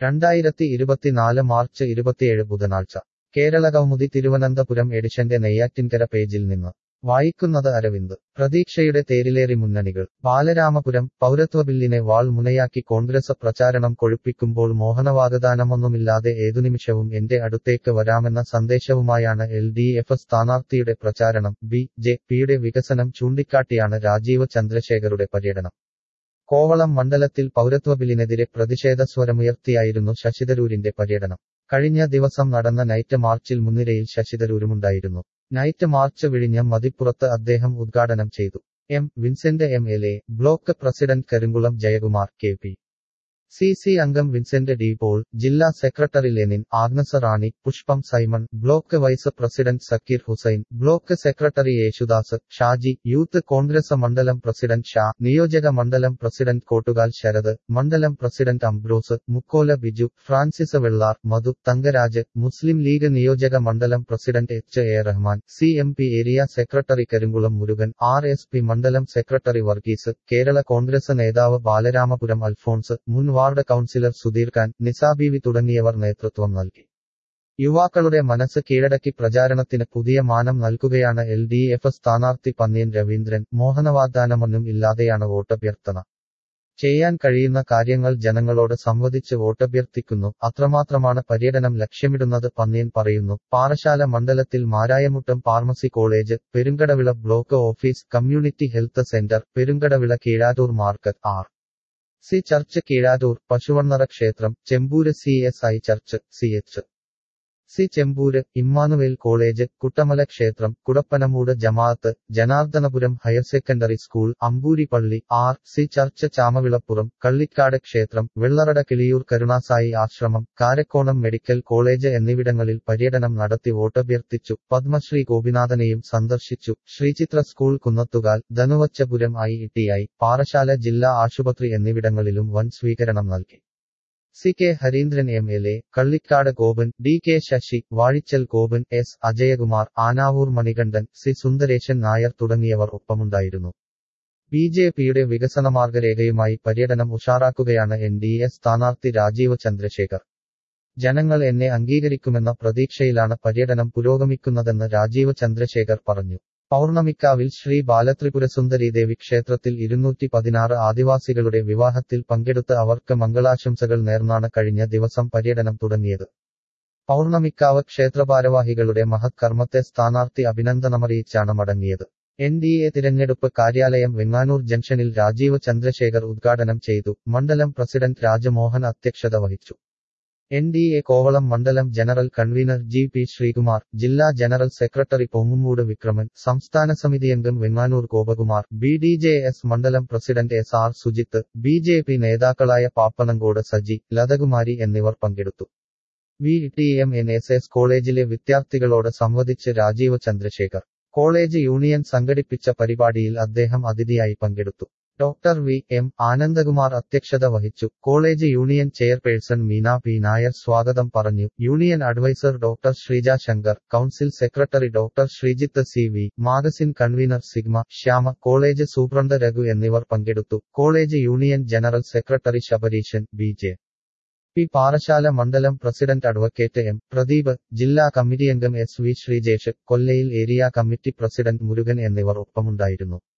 രണ്ടായിരത്തി ഇരുപത്തിനാല് മാർച്ച് ഇരുപത്തിയേഴ് ബുധനാഴ്ച കേരള കൗമുദി തിരുവനന്തപുരം എഡിഷന്റെ നെയ്യാറ്റിൻകര പേജിൽ നിന്ന് വായിക്കുന്നത് അരവിന്ദ് പ്രതീക്ഷയുടെ തേരിലേറി മുന്നണികൾ ബാലരാമപുരം പൗരത്വ ബില്ലിനെ വാൾ മുനയാക്കി കോൺഗ്രസ് പ്രചാരണം കൊഴുപ്പിക്കുമ്പോൾ മോഹനവാഗ്ദാനമൊന്നുമില്ലാതെ ഏതുനിമിഷവും എന്റെ അടുത്തേക്ക് വരാമെന്ന സന്ദേശവുമായാണ് എൽ ഡി എഫ് സ്ഥാനാർത്ഥിയുടെ പ്രചാരണം ബി ജെ പിയുടെ വികസനം ചൂണ്ടിക്കാട്ടിയാണ് രാജീവ് ചന്ദ്രശേഖറുടെ പര്യടനം കോവളം മണ്ഡലത്തിൽ പൗരത്വ ബില്ലിനെതിരെ പ്രതിഷേധസ്വരമുയർത്തിയായിരുന്നു ശശിതരൂരിന്റെ പര്യടനം കഴിഞ്ഞ ദിവസം നടന്ന നൈറ്റ് മാർച്ചിൽ മുൻനിരയിൽ ശശിതരൂരുമുണ്ടായിരുന്നു നൈറ്റ് മാർച്ച് വിഴിഞ്ഞം മതിപ്പുറത്ത് അദ്ദേഹം ഉദ്ഘാടനം ചെയ്തു M Vincent M L A block president Karinkulam Jayakumar K P C C അംഗം വിൻസെന്റ് ഡി പോൾ ജില്ലാ secretary Lenin Agnes Rani Pushpam Simon block vice president Zakir Hussain block secretary Yesudas Shaji youth Congress മണ്ഡലം പ്രസിഡന്റ് ഷാ നിയോജക മണ്ഡലം പ്രസിഡന്റ് കോട്ടുകാൽ ശരത് മണ്ഡലം president Ambrose Mukkola Biju Francis Vellar Madhu Thankaraj Muslim League നിയോജക മണ്ഡലം president H A Rahman C M P area secretary Karinkulam Murugan R S P മണ്ഡലം secretary Varghese Kerala Congress നേതാവ് ബാലരാമപുരം അൽഫോൺസ് മുൻ വാർഡ് കൌൺസിലർ സുധീർ ഖാൻ നിസാബീവി തുടങ്ങിയവർ നേതൃത്വം നൽകി യുവാക്കളുടെ മനസ്സ് കീഴടക്കി പ്രചാരണത്തിന് പുതിയ മാനം നൽകുകയാണ് എൽ ഡി എഫ് സ്ഥാനാർത്ഥി പന്ന്യൻ രവീന്ദ്രൻ മോഹനവാഗ്ദാനമൊന്നും ഇല്ലാതെയാണ് വോട്ടഭ്യർത്ഥന ചെയ്യാൻ കഴിയുന്ന കാര്യങ്ങൾ ജനങ്ങളോട് സംവദിച്ച് വോട്ടഭ്യർത്ഥിക്കുന്നു അത്രമാത്രമാണ് പര്യടനം ലക്ഷ്യമിടുന്നത് പന്ന്യൻ പറയുന്നു പാറശാല മണ്ഡലത്തിൽ Marayamuttom pharmacy college Perumkadavila block office community health centre Perumkadavila Keezhattoor market R C church Keezhattoor Pashuvannara ക്ഷേത്രം Chembur C S I church C H C Chembur Emmanuel college Kuttamala ക്ഷേത്രം കുടപ്പനമൂട് ജമാഅത്ത് Janardhanapuram higher secondary school Amboori പള്ളി R C church Chamavilappuram Kallikkad ക്ഷേത്രം വെള്ളറട കിളിയൂർ കരുണാസായി ആശ്രമം കാരക്കോണം മെഡിക്കൽ കോളേജ് എന്നിവിടങ്ങളിൽ പര്യടനം നടത്തി വോട്ടഭ്യർത്ഥിച്ചു പത്മശ്രീ ഗോപിനാഥനെയും സന്ദർശിച്ചു Sreechithra school Kunnathukal Dhanuvachapuram I T I Parassala ജില്ലാ ആശുപത്രി എന്നിവിടങ്ങളിലും വൻ സ്വീകരണം നൽകി C K Hareendran M L A Kallikkad Gopan D K Sasi Vazhichal Gopan S Ajayakumar Anavoor Manikandan C Sundaresan Nair തുടങ്ങിയവർ ഒപ്പമുണ്ടായിരുന്നു ബി ജെ പിയുടെ വികസനമാർഗരേഖയുമായി പര്യടനം ഉഷാറാക്കുകയാണ് എൻ ഡി എ സ്ഥാനാർത്ഥി രാജീവ് ചന്ദ്രശേഖർ ജനങ്ങൾ എന്നെ അംഗീകരിക്കുമെന്ന പ്രതീക്ഷയിലാണ് പര്യടനം പുരോഗമിക്കുന്നതെന്ന് രാജീവ് ചന്ദ്രശേഖർ പറഞ്ഞു പൗർണമിക്കാവിൽ ശ്രീ ബാലത്രിപുരസുന്ദരി ദേവി ക്ഷേത്രത്തിൽ ഇരുന്നൂറ്റി പതിനാറ് ആദിവാസികളുടെ വിവാഹത്തിൽ പങ്കെടുത്ത് അവർക്ക് മംഗളാശംസകൾ നേർന്നാണ് കഴിഞ്ഞ ദിവസം പര്യടനം തുടങ്ങിയത് പൗർണമിക്കാവ് ക്ഷേത്രഭാരവാഹികളുടെ മഹത് കർമ്മത്തെ സ്ഥാനാർത്ഥി അഭിനന്ദനമറിയിച്ചാണ് മടങ്ങിയത് എൻ ഡി എ തിരഞ്ഞെടുപ്പ് കാര്യാലയം വെങ്ങാനൂർ ജംഗ്ഷനിൽ രാജീവ് ചന്ദ്രശേഖർ ഉദ്ഘാടനം ചെയ്തു മണ്ഡലം പ്രസിഡന്റ് രാജമോഹൻ അധ്യക്ഷത വഹിച്ചു എൻ ഡി എ കോവളം മണ്ഡലം general convener G P Sreekumar ജില്ലാ ജനറൽ സെക്രട്ടറി പൊങ്ങുമൂട് വിക്രമൻ സംസ്ഥാന സമിതി അംഗം Venganoor Gopakumar B D J S മണ്ഡലം president S R Sujith B J P നേതാക്കളായ പാപ്പനങ്കോട് സജി ലതകുമാരി എന്നിവർ പങ്കെടുത്തു V T M N S S കോളേജിലെ വിദ്യാർത്ഥികളോട് സംവദിച്ച് രാജീവ് ചന്ദ്രശേഖർ കോളേജ് യൂണിയൻ സംഘടിപ്പിച്ച പരിപാടിയിൽ അദ്ദേഹം അതിഥിയായി പങ്കെടുത്തു ഡോക്ടർ വി എം ആനന്ദകുമാർ അധ്യക്ഷത വഹിച്ചു college union chairperson Meena P Nair സ്വാഗതം പറഞ്ഞു union adviser doctor Sreeja Shankar council secretary doctor Sreejith C V magazine convener Sigma Shyama college superintendent Raghu എന്നിവർ പങ്കെടുത്തു college union general secretary Sabareesan B J P Parassala മണ്ഡലം പ്രസിഡന്റ് അഡ്വക്കേറ്റ് എം പ്രദീപ് ജില്ലാ കമ്മിറ്റി അംഗം S V Sreejesh Kollayil area committee president Murugan എന്നിവർ ഒപ്പമുണ്ടായിരുന്നു